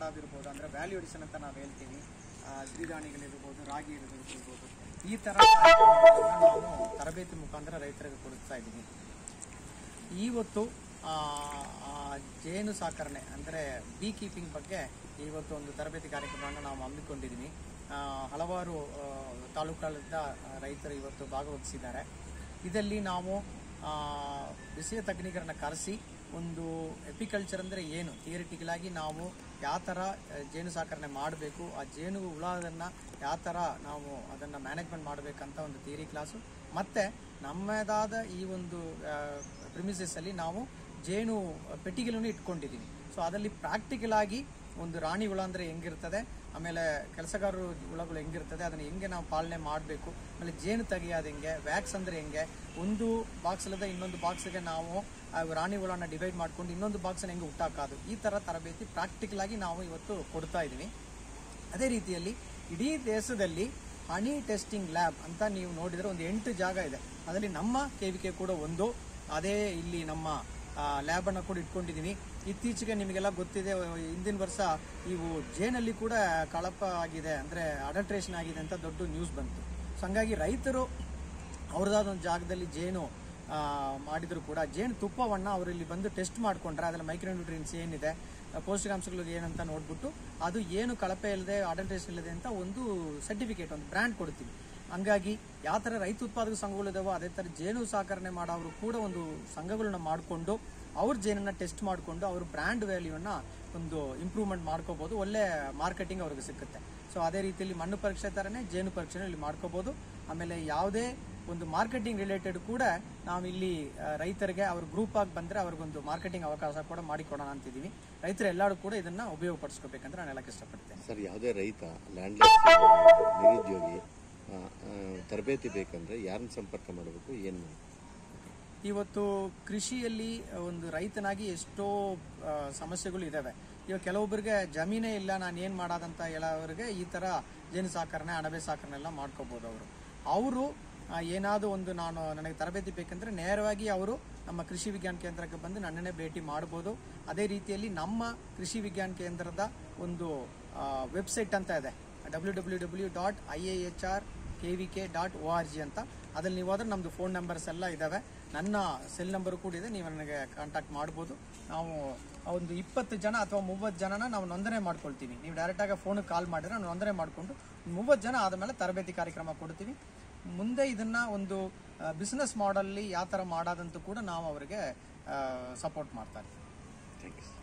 lab ಇರ್ಬೋದು ಅಂದರೆ value addition ಅಂತ ನಾವು ಹೇಳ್ತೀವಿ ಆ, ಸಿರಿಧಾನ್ಯಗಳಿರ್ಬೋದು ರಾಗಿ ಇರ್ಬೋದು ಈ ಥರ ಕಾರ್ಯಕ್ರಮಗಳನ್ನ ನಾವು ತರಬೇತಿ ಮುಖಾಂತರ ರೈತರಿಗೆ ಕೊಡಿಸ್ತಾ ಇದ್ದೀವಿ ಇವತ್ತು ಆ, ಆ, ಜೇನು ಸಾಕಣೆ ಅಂದರೆ ಬೀ ಕೀಪಿಂಗ್ ಬಗ್ಗೆ ಇವತ್ತು ಒಂದು ತರಬೇತಿ ಕಾರ್ಯಕ್ರಮವನ್ನು ನಾವು ಹಮ್ಮಿಕೊಂಡಿದ್ದೀವಿ ಆ, ಹಲವಾರು ಆ, ತಾಲೂಕುಗಳಿಂದ ರೈತರು ಇವತ್ತು ಭಾಗವಹಿಸಿದ್ದಾರೆ ಇದರಲ್ಲಿ ನಾವು ಆ, ಬಿಸಿಯ ತಜ್ಞಿಗರನ್ನ ಕರೆಸಿ ಒಂದು ಎಪಿಕಲ್ಚರ್ ಅಂದರೆ ಏನು ಥಿಯರಿಟಿಕಲ್ ಆಗಿ ನಾವು ಯಾವ ಥರ ಆ, ಜೇನು ಸಾಕಣೆ ಮಾಡಬೇಕು ಆ ಜೇನು ಹುಳದನ್ನು ಯಾವ ಥರ ನಾವು ಅದನ್ನು ಮ್ಯಾನೇಜ್ಮೆಂಟ್ ಮಾಡಬೇಕಂತ ಒಂದು ಥಿಯರಿ ಕ್ಲಾಸು ಮತ್ತು ನಮ್ಮದಾದ ಈ ಒಂದು ಪ್ರಿಮಿಸಸ್ ಅಲ್ಲಿ ನಾವು ಜೇನು ಪೆಟ್ಟಿಗೆಗಳನ್ನು ಇಟ್ಕೊಂಡಿದ್ದೀವಿ ಸೊ ಅದರಲ್ಲಿ ಪ್ರಾಕ್ಟಿಕಲ್ ಆಗಿ ಒಂದು ರಾಣಿ ಹುಳ ಅಂದರೆ ಹೆಂಗಿರ್ತದೆ ಆಮೇಲೆ ಕೆಲಸಗಾರರು ಹುಳಗಳು ಹೆಂಗಿರ್ತದೆ ಅದನ್ನು ಹೆಂಗೆ ನಾವು ಪಾಲನೆ ಮಾಡಬೇಕು ಆಮೇಲೆ ಜೇನು ತೆಗೆಯೋದು ಹೆಂಗೆ ವ್ಯಾಕ್ಸ್ ಅಂದರೆ ಹೆಂಗೆ ಒಂದು ಬಾಕ್ಸ್ ಅಲ್ಲದೆ ಇನ್ನೊಂದು ಬಾಕ್ಸ್ಗೆ ನಾವು ಆ ರಾಣಿ ಹುಳನ ಡಿವೈಡ್ ಮಾಡ್ಕೊಂಡು ಇನ್ನೊಂದು ಬಾಕ್ಸನ್ನು ಹೆಂಗೆ ಹುಟ್ಟಾಕೋದು ಈ ಥರ ತರಬೇತಿ ಪ್ರಾಕ್ಟಿಕಲ್ ಆಗಿ ನಾವು ಇವತ್ತು ಕೊಡ್ತಾ ಇದ್ದೀವಿ ಅದೇ ರೀತಿಯಲ್ಲಿ ಇಡೀ ದೇಶದಲ್ಲಿ ಹನಿ ಟೆಸ್ಟಿಂಗ್ ಲ್ಯಾಬ್ ಅಂತ ನೀವು ನೋಡಿದರೆ ಒಂದು ಎಂಟು ಜಾಗ ಇದೆ ಅದರಲ್ಲಿ ನಮ್ಮ ಕೆ ಕೂಡ ಒಂದು ಅದೇ ಇಲ್ಲಿ ನಮ್ಮ ಲ್ಯಾಬ್ ಅನ್ನು ಕೂಡ ಇಟ್ಕೊಂಡಿದ್ದೀನಿ ಇತ್ತೀಚೆಗೆ ನಿಮಗೆಲ್ಲ ಗೊತ್ತಿದೆ ಹಿಂದಿನ ವರ್ಷ ಇವು ಜೇನಲ್ಲಿ ಕೂಡ ಕಳಪ ಆಗಿದೆ ಅಂದರೆ ಅಡಲ್ಟ್ರೇಷನ್ ಆಗಿದೆ ಅಂತ ದೊಡ್ಡ ನ್ಯೂಸ್ ಬಂತು ಸೊ ಹಂಗಾಗಿ ರೈತರು ಅವ್ರದ್ದಾದ ಒಂದು ಜಾಗದಲ್ಲಿ ಜೇನು ಆ, ಮಾಡಿದ್ರು ಕೂಡ ಜೇನು ತುಪ್ಪವನ್ನು ಅವರು ಇಲ್ಲಿ ಬಂದು ಟೆಸ್ಟ್ ಮಾಡ್ಕೊಂಡ್ರೆ ಅದರಲ್ಲಿ ಮೈಕ್ರೋನ್ಯೂಟ್ರಿಯನ್ಸ್ ಏನಿದೆ ಆ, ಪೌಷ್ಟಿಕಾಂಶಗಳು ಏನಂತ ನೋಡ್ಬಿಟ್ಟು ಅದು ಏನು ಕಳಪೆ ಇಲ್ಲದೆ ಅಡಲ್ಟ್ರೇಷನ್ ಇಲ್ಲದೆ ಅಂತ ಒಂದು ಸರ್ಟಿಫಿಕೇಟ್ ಒಂದು ಬ್ರ್ಯಾಂಡ್ ಕೊಡ್ತೀವಿ ಹಂಗಾಗಿ ಯಾವ ಥರ ರೈತ ಉತ್ಪಾದಕ ಸಂಘಗಳು ಇದಾವೋ ಅದೇ ಥರ ಜೇನು ಸಾಕಣೆ ಮಾಡೋರು ಕೂಡ ಒಂದು ಸಂಘಗಳನ್ನ ಮಾಡಿಕೊಂಡು ಅವ್ರ ಜೇನನ್ನ ಟೆಸ್ಟ್ ಮಾಡಿಕೊಂಡು ಅವ್ರ ಬ್ರ್ಯಾಂಡ್ ವ್ಯಾಲ್ಯೂನ ಒಂದು ಇಂಪ್ರೂವ್ಮೆಂಟ್ ಮಾಡ್ಕೋಬಹುದು ಒಳ್ಳೆ ಮಾರ್ಕೆಟಿಂಗ್ ಅವ್ರಿಗೆ ಸಿಕ್ಕುತ್ತೆ ಸೊ ಅದೇ ರೀತಿಯಲ್ಲಿ ಮಣ್ಣು ಪರೀಕ್ಷೆ ಥರನೇ ಜೇನು ಪರೀಕ್ಷೆನೂ ಇಲ್ಲಿ ಮಾಡ್ಕೋಬಹುದು ಆಮೇಲೆ ಯಾವುದೇ ಒಂದು ಮಾರ್ಕೆಟಿಂಗ್ ರಿಲೇಟೆಡ್ ಕೂಡ ನಾವು ಇಲ್ಲಿ ಆ, ರೈತರಿಗೆ ಅವ್ರ ಗ್ರೂಪ್ ಆಗಿ ಬಂದರೆ ಅವ್ರಿಗೊಂದು ಮಾರ್ಕೆಟಿಂಗ್ ಅವಕಾಶ ಕೂಡ ಮಾಡಿಕೊಡೋಣ ಅಂತಿದ್ದೀವಿ ರೈತರು ಎಲ್ಲರೂ ಕೂಡ ಇದನ್ನ ಉಪಯೋಗಪಡಿಸ್ಕೋಬೇಕಂತ ನಾನು ಹೇಳಕ್ಕೆ ಇಷ್ಟಪಡ್ತೇನೆ ಸರ್ ಯಾವುದೇ ರೈತ ಲ್ಯಾಂಡ್ಲೆಸ್ ನಿರುದ್ಯೋಗಿ ಆ, ಆ, ತರಬೇತಿ ಬೇಕಂದ್ರೆ ಯಾರನ್ನ ಸಂಪರ್ಕ ಮಾಡಬೇಕು ಏನು ಮಾಡಬೇಕು ಇವತ್ತು ಕೃಷಿಯಲ್ಲಿ ಒಂದು ರೈತನಾಗಿ ಎಷ್ಟೋ ಆ, ಸಮಸ್ಯೆಗಳು ಇದಾವೆ ಇವಾಗ ಕೆಲವೊಬ್ಬರಿಗೆ ಜಮೀನೇ ಇಲ್ಲ ನಾನು ಏನು ಮಾಡೋದಂತ ಹೇಳೋರಿಗೆ ಈ ಥರ ಜೇನು ಸಾಕಣೆ ಅಣಬೆ ಸಾಕಣೆ ಎಲ್ಲ ಮಾಡ್ಕೋಬೋದು ಅವರು ಅವರು ಏನಾದರೂ ಒಂದು ನಾನು ನನಗೆ ತರಬೇತಿ ಬೇಕಂದ್ರೆ ನೇರವಾಗಿ ಅವರು ನಮ್ಮ ಕೃಷಿ ವಿಜ್ಞಾನ ಕೇಂದ್ರಕ್ಕೆ ಬಂದು ನನ್ನನ್ನೇ ಭೇಟಿ ಮಾಡ್ಬೋದು ಅದೇ ರೀತಿಯಲ್ಲಿ ನಮ್ಮ ಕೃಷಿ ವಿಜ್ಞಾನ ಕೇಂದ್ರದ ಒಂದು ವೆಬ್ಸೈಟ್ ಅಂತ ಇದೆ W W W dot I A H R K V K dot O R G ಅಂತ ಅದ್ರಲ್ಲಿ ನೀವು ಹೋದ್ರೆ ನಮ್ಮದು ಫೋನ್ ನಂಬರ್ಸ್ ಎಲ್ಲ ಇದ್ದಾವೆ ನನ್ನ ಸೆಲ್ ನಂಬರ್ ಕೂಡ ಇದೆ ನೀವು ನನಗೆ ಕಾಂಟ್ಯಾಕ್ಟ್ ಮಾಡ್ಬೋದು ನಾವು ಒಂದು ಇಪ್ಪತ್ತು ಜನ ಅಥವಾ ಮೂವತ್ತು ಜನನ ನಾವು ನೋಂದಣಿ ಮಾಡ್ಕೊಳ್ತೀವಿ ನೀವು ಡೈರೆಕ್ಟಾಗಿ ಫೋನಿಗೆ ಕಾಲ್ ಮಾಡಿದ್ರೆ ನಾವು ನೋಂದಣಿ ಮಾಡಿಕೊಂಡು ಮೂವತ್ತು ಜನ ಆದಮೇಲೆ ತರಬೇತಿ ಕಾರ್ಯಕ್ರಮ ಕೊಡ್ತೀವಿ ಮುಂದೆ ಇದನ್ನ ಒಂದು ಬಿಸ್ನೆಸ್ ಮಾಡಲ್ಲಿ ಯಾವ ಥರ ಮಾಡೋದಂತೂ ಕೂಡ ನಾವು ಅವರಿಗೆ ಸಪೋರ್ಟ್ ಮಾಡ್ತಾ ಇರ್ತೀವಿ ಥ್ಯಾಂಕ್ ಯು